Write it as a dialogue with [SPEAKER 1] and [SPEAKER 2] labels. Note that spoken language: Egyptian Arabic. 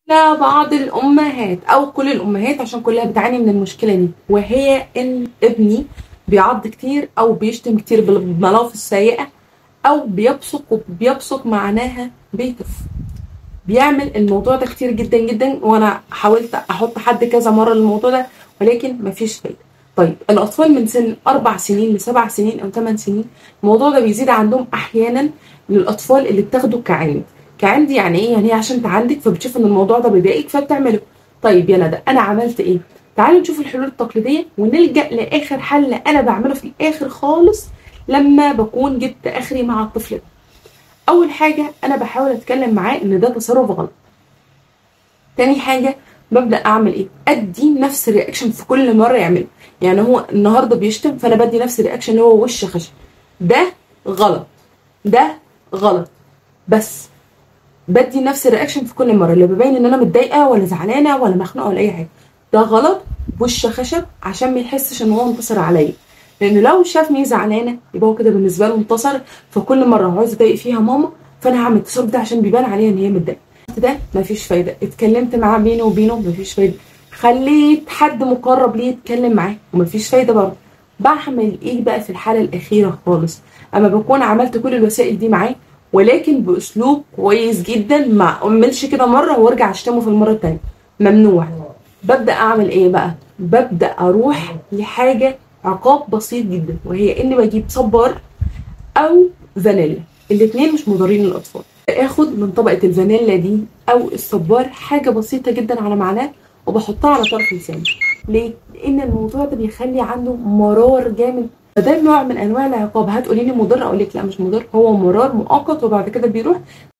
[SPEAKER 1] لا بعض الامهات او كل الامهات عشان كلها بتعاني من المشكله دي وهي ان ابني بيعض كتير او بيشتم كتير بالملافظ السيئه او بيبصق وبيبصق معناها بيتف بيعمل الموضوع ده كتير جدا جدا وانا حاولت احط حد كذا مره للموضوع ده ولكن مفيش فايده طيب الاطفال من سن اربع سنين لسبع سنين او ثمان سنين الموضوع ده بيزيد عندهم احيانا للاطفال اللي بتاخده كعند كعند يعني ايه يعني هي عشان تعندك فبتشوف ان الموضوع ده بيضايقك فبتعمله طيب يا ندى انا عملت ايه تعالوا نشوف الحلول التقليديه ونلجا لاخر حل انا بعمله في الاخر خالص لما بكون جبت اخري مع الطفل ده اول حاجه انا بحاول اتكلم معاه ان ده تصرف غلط تاني حاجه ببدا اعمل ايه ادي نفس الرياكشن في كل مره يعمله يعني هو النهارده بيشتم فانا بدي نفس الرياكشن اللي هو وش خشب ده غلط ده غلط بس بدي نفس الرياكشن في كل مره اللي ببين ان انا متضايقه ولا زعلانه ولا مخنوقه ولا اي حاجه ده غلط وش خشب عشان ما يحسش ان هو انتصر عليا لانه لو شافني زعلانه يبقى هو كده بالنسبه له انتصر فكل مره هو عايز اضايق فيها ماما فانا هعمل التصرف ده عشان بيبان عليها ان هي متضايقه ده مفيش فايده اتكلمت معاه بيني وبينه مفيش فايده خليت حد مقرب ليه يتكلم معاه ومفيش فايده برضه بعمل ايه بقى في الحاله الاخيره خالص اما بكون عملت كل الوسائل دي معاه ولكن باسلوب كويس جدا ما اعملش كده مره وارجع اشتمه في المره الثانيه ممنوع ببدا اعمل ايه بقى ببدا اروح لحاجه عقاب بسيط جدا وهي اني بجيب صبار او فانيلا الاثنين مش مضرين للاطفال اخد من طبقه الفانيلا دي او الصبار حاجه بسيطه جدا على معناه وبحطها على طرف لساني ليه لان الموضوع ده بيخلي عنده مرار جامد فده نوع من انواع العقاب هتقولي لي مضر اقول لك لا مش مضر هو مرار مؤقت وبعد كده بيروح